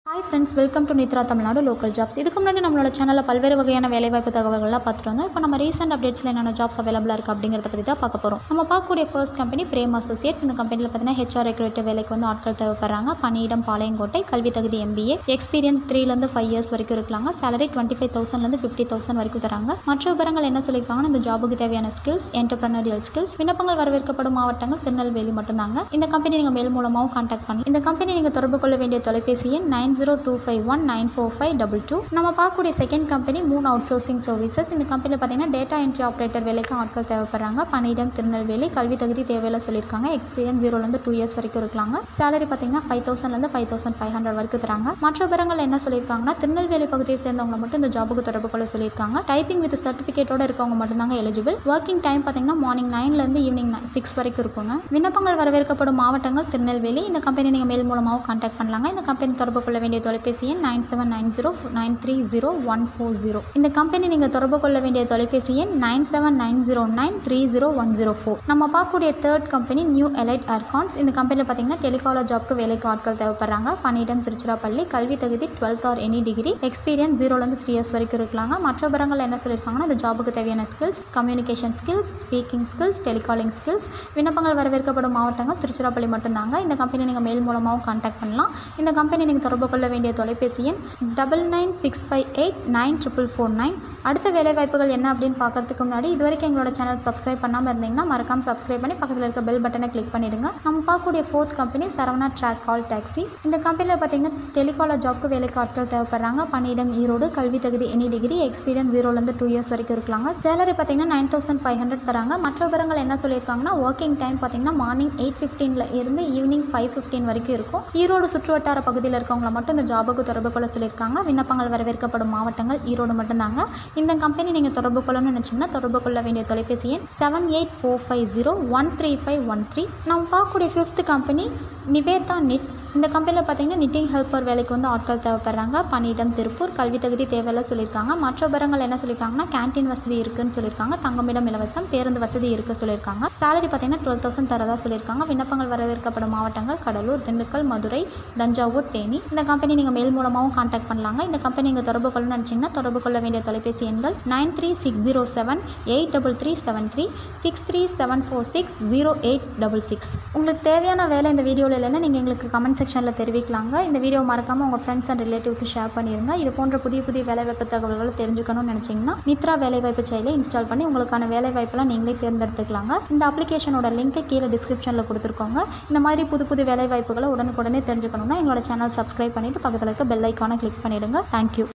hi friends welcome to Nithra Tamil Nadu local jobs இதுக்கு முன்னாடி நம்மளோட சேனலில் பல்வேறு வகையான வேலைவாய்ப்பு தகவல்கள்லாம் பார்த்துட்டு வந்தோம் இப்போ நம்ம ரீசெண்ட் அப்டேட்ஸில் என்னென்ன ஜாப்ஸ் அவைலபிளாக இருக்குது அப்படிங்கிறத பற்றி தான் பார்க்க போகிறோம் நம்ம பார்க்கக்கூடிய ஃபர்ஸ்ட் கம்பெனி பிரேம் அசோசியேட்ஸ் இந்த கம்பெனியில் பார்த்தீங்கன்னா ஹெச்ஆர் ரெக்ரூட்டர் வேலைக்கு வந்து ஆட்கள் தேவைப்படுறாங்க பணியிடம் பாளையங்கோட்டை கல்வி தகுதி எம்பிஏ எக்ஸ்பீரியன்ஸ் த்ரீலேருந்து ஃபைவ் இயர்ஸ் வரைக்கும் இருக்கலாங்க சேலரி டுவெண்ட்டி ஃபைவ் தௌசண்ட்லேருந்து ஃபிஃப்டி தௌசண்ட் வரைக்கும் தராங்க மற்ற விவரங்கள் என்ன சொல்லியிருக்காங்கன்னா இந்த ஜாபுக்கு தேவையான ஸ்கில்ஸ் என்டர்பிரனரியல் ஸ்கில்ஸ் விண்ணப்பங்கள் வரவேற்கப்படும் மாவட்டங்கள் திருநெல்வேலி மட்டும்தாங்க இந்த கம்பெனி நீங்கள் மேல் மூலமாகவும் கான்டாக்ட் பண்ணலாம் இந்த கம்பெனி நீங்கள் தொடர்பு கொள்ள வேண்டிய தொலைபேசி எண் nine zero two five one nine four five double two நம்ம பார்க்கக்கூடிய செகண்ட் கம்பெனி மூணு அவுட் சோர்சிங் சர்வீசஸ் இந்த கம்பெனியில் பார்த்தீங்கன்னா டேட்டா என்ட்ரி ஆப்ரேட்டர் வேலைக்கு ஆட்கள் தேவைப்படுறாங்க பணியிடம் திருநெல்வேலி கல்வி தகுதி தேவையில்ல சொல்லியிருக்காங்க எக்ஸ்பீரியன்ஸ் ஜீரோலேருந்து டூ இயர்ஸ் வரைக்கும் இருக்கலாங்க சேலரி பார்த்தீங்கன்னா ஃபைவ் தௌசண்ட்லேருந்து ஃபைவ் தௌசண்ட் ஃபைவ் ஹண்ட்ரட் வரைக்கும் தராங்க மற்ற விவரங்கள் என்ன சொல்லியிருக்காங்கன்னா திருநெல்வேலி பகுதியை சேர்ந்தவங்க மட்டும் இந்த ஜாபுக்கு தொடர்பு கொள்ள சொல்லியிருக்காங்க டைப்பிங் வித் சர்டிஃபிகேட்டோட இருக்கவங்க மட்டும்தாங்க எலிஜிபிள் ஒர்க்கிங் டைம் பார்த்தீங்கன்னா மார்னிங் நைன்லேருந்து ஈவினிங் சிக்ஸ் வரைக்கும் இருக்குங்க விண்ணப்பங்கள் வரவேற்கப்படும் மாவட்டங்கள் திருநெல்வேலி இந்த கம்பெனி நீங்கள் மேல் மூலமாகவும் கான்டாக்ட் பண்ணலாங்க இந்த கம்பெனி தொடர்பு கொள்ள வேண்டிய தொலைபேசி எண் nine seven nine zero nine three zero one four zero இந்த கம்பெனி நீங்கள் தொடர்பு கொள்ள வேண்டிய தொலைபேசி எண் nine seven nine zero nine three zero one zero four நம்ம பார்க்கக்கூடிய தேர்ட் கம்பெனி நியூ எலைட் அர்கான்ஸ் இந்த கம்பெனியில் பார்த்தீங்கன்னா டெலிகாலர் ஜாப்க்கு வேலைக்கு ஆட்கள் தேவைப்படுறாங்க பணியிடம் திருச்சிராப்பள்ளி கல்வி தகுதி twelfth or any degree experience ஜீரோலேருந்து த்ரீ இயர்ஸ் வரைக்கும் இருக்கலாங்க மற்ற விவரங்கள் என்ன சொல்லியிருக்காங்கன்னா இந்த ஜாபுக்கு தேவையான skills communication skills speaking skills telecalling skills விண்ணப்பங்கள் வரவேற்கப்படும் மாவட்டங்கள் திருச்சிராப்பள்ளி மட்டும்தாங்க இந்த கம்பெனி நீங்கள் மெயில் மூலமாகவும் கான்டாக்ட் பண்ணலாம் இந்த கம்பெனி நீங்கள் தொடர்பு கொள்ள வேண்டிய தொலைபேசி எண் double nine six five eight nine triple four nine அடுத்த வேலைவாய்ப்புகள் என்ன அப்படின்னு பார்க்கறதுக்கு முன்னாடி இது வரைக்கும் எங்களோட சேனல் சப்ஸ்கிரைப் பண்ணாமல் இருந்தீங்கன்னா மறக்காம சப்ஸ்கிரைப் பண்ணி பக்கத்தில் இருக்க பெல் பட்டனை கிளிக் பண்ணிடுங்க நம்ம பார்க்கக்கூடிய fourth company Saravana track call taxi இந்த கம்பெனியில் பார்த்தீங்கன்னா டெலிகாலர் ஜாப்க்கு வேலைக்கு ஆட்கள் தேவைப்படுறாங்க பணியிடம் ஈரோடு கல்வி தகுதி எனி டிகிரி எக்ஸ்பீரியன்ஸ் ஜீரோலேருந்து டூ இயர்ஸ் வரைக்கும் இருக்கலாங்க சேலரி பார்த்தீங்கன்னா நைன் தௌசண்ட் ஃபைவ் ஹண்ட்ரட் தராங்க மற்ற விவரங்கள் என்ன சொல்லியிருக்காங்கன்னா ஒர்க்கிங் டைம் பார்த்தீங்கன்னா மார்னிங் எயிட் ஃபிஃப்டீனில் இருந்து ஈவினிங் ஃபைவ் ஃபிஃப்டீன் வரைக்கும் இருக்கும் ஈரோடு சுற்றுவட்டார பகுதியில் இருக்கவங்கள மட்டும் இந்த ஜாபுக்கு தொடர்பு கொள்ள சொல்லியிருக்காங்க விண்ணப்பங்கள் வரவேற்கப்படும் மாவட்டங்கள் ஈரோடு மட்டும்தாங்க இந்த கம்பெனி நீங்கள் தொடர்பு கொள்ளணும்னு நினச்சிங்கன்னா தொடர்பு கொள்ள வேண்டிய தொலைபேசி எண் seven eight four five zero one three five one three நம்ம பார்க்கக்கூடிய ஃபிஃப்த் கம்பெனி நிவேதா நிட்ஸ் இந்த கம்பெனியில் பார்த்தீங்கன்னா நிட்டிங் ஹெல்ப்பர் வேலைக்கு வந்து ஆட்கள் தேவைப்படுறாங்க பணியிடம் திருப்பூர் கல்வி தகுதி தேவையில்ல சொல்லியிருக்காங்க மற்ற விவரங்கள் என்ன சொல்லியிருக்காங்கன்னா கேன்டீன் வசதி இருக்குன்னு சொல்லியிருக்காங்க தங்குமிடம் இலவசம் பேருந்து வசதி இருக்குது சொல்லியிருக்காங்க சேலரி பார்த்தீங்கன்னா டுவெல் தௌசண்ட் தரதா சொல்லியிருக்காங்க விண்ணப்பங்கள் வரவேற்கப்படும் மாவட்டங்கள் கடலூர் திண்டுக்கல் மதுரை தஞ்சாவூர் தேனி இந்த கம்பெனி நீங்கள் மெயில் மூலமாகவும் கான்டாக்ட் பண்ணலாங்க இந்த கம்பெனி நீங்கள் தொடர்பு கொள்ளணும்னு நினச்சிங்கன்னா தொடர்பு கொள்ள வேண்டிய தொலைபேசி எண்கள் nine three six zero seven eight double three seven three six three seven four six zero eight double six உங்களுக்கு தேவையான வேலை இந்த வீடியோவில் இல்லைன்னா நீங்கள் எங்களுக்கு கமெண்ட் செக்ஷனில் தெரிவிக்கலாங்க இந்த வீடியோ மறக்காமல் உங்கள் ஃப்ரெண்ட்ஸ் அண்ட் ரிலேட்டிவ்க்கு ஷேர் பண்ணிடுங்க இது போன்ற புதிய புதிய வேலைவாய்ப்பு தகவல்களை தெரிஞ்சுக்கணும்னு நினச்சிங்கன்னா நித்ரா வேலைவாய்ப்பு செயலை இன்ஸ்டால் பண்ணி உங்களுக்கான வேலைவாய்ப்பெல்லாம் நீங்களே தேர்ந்தெடுத்துக்கலாங்க இந்த அப்ளிகேஷனோட லிங்க்கை கீழே டிஸ்கிரிப்ஷனில் கொடுத்துருக்கோங்க இந்த மாதிரி புது புது வேலைவாய்ப்புகளை உடனுக்குடனே தெரிஞ்சுக்கணும்னா எங்களோட சேனல் சப்ஸ்கிரைப் பண்ணிவிட்டு பக்கத்தில் இருக்க பெல் ஐக்கானை கிளிக் பண்ணிவிடுங்க தேங்க்யூ